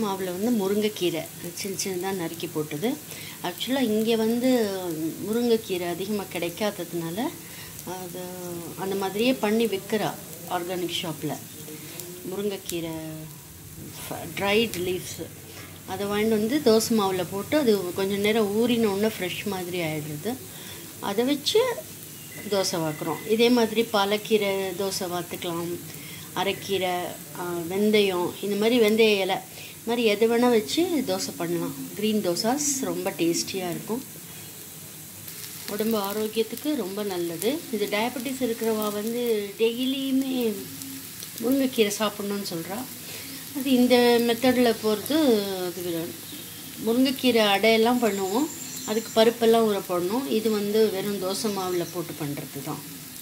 மாவில் வந்து முருங்கைக்கீரை சின்ன சின்னதாக நறுக்கி போட்டது ஆக்சுவலாக இங்கே வந்து முருங்கைக்கீரை அதிகமாக கிடைக்காததுனால அது அந்த மாதிரியே பண்ணி விற்கிறா ஆர்கானிக் ஷாப்பில் முருங்கைக்கீரை ட்ரைட் லீவ்ஸ் அதை வாங்கிட்டு வந்து தோசை மாவில் போட்டு அது கொஞ்சம் நேரம் ஊறின உடனே ஃப்ரெஷ் மாதிரி ஆகிடுறது அதை வச்சு தோசை வாக்குறோம் இதே மாதிரி பாலக்கீரை தோசை வாத்துக்கலாம் அரைக்கீரை ஆ, வெந்தயம் இந்த மாதிரி வெந்தய இலை இந்த மாதிரி எது வேணால் வச்சு தோசை பண்ணலாம் க்ரீன் தோசாஸ் ரொம்ப டேஸ்டியாக இருக்கும் உடம்பு ஆரோக்கியத்துக்கு ரொம்ப நல்லது இது டயபெட்டிஸ் இருக்கிறவா வந்து டெய்லியுமே முருங்கைக்கீரை சாப்பிட்ணுன்னு சொல்கிறா அது இந்த மெத்தடில் போகிறது அது வி- முருங்கைக்கீரை அடையெல்லாம் பண்ணுவோம் அதுக்கு பருப்பெல்லாம் ஊற போடணும் இது வந்து வெறும் தோசை மாவில் போட்டு பண்ணுறது தான்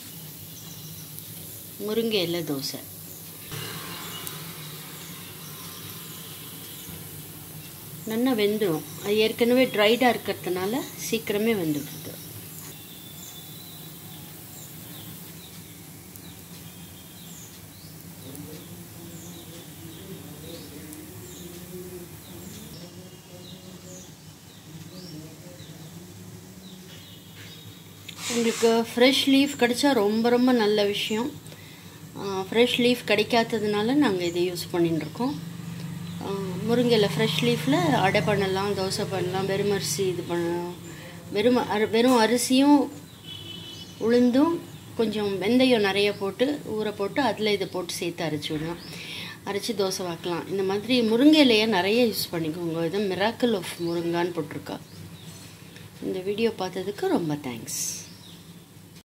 முருங்கை இலை தோசை நல்லா வெந்துடும் அது ஏற்கனவே ட்ரைடாக இருக்கிறதுனால சீக்கிரமே வெந்துடுது உங்களுக்கு ஃப்ரெஷ் லீஃப் கிடைச்சா ரொம்ப ரொம்ப நல்ல விஷயம் ஃப்ரெஷ் லீஃப் கிடைக்காததுனால நாங்கள் இதை யூஸ் பண்ணிட்டு இருக்கோம் முருங்கையில் ஃப்ரெஷ் லீஃபில் அடை பண்ணலாம் தோசை பண்ணலாம் வெறும் அரிசி இது பண்ணலாம் வெறும் அரி வெறும் அரிசியும் உளுந்தும் கொஞ்சம் வெந்தயம் நிறைய போட்டு ஊற போட்டு அதில் இதை போட்டு சேர்த்து அரைச்சி விடலாம் அரைச்சி தோசை வாக்கலாம் இந்த மாதிரி முருங்கை இலையை நிறைய யூஸ் பண்ணிக்கோங்க இது மிராக்கிள் ஆஃப் முருங்கான்னு போட்டிருக்கா இந்த வீடியோ பார்த்ததுக்கு ரொம்ப தேங்க்ஸ்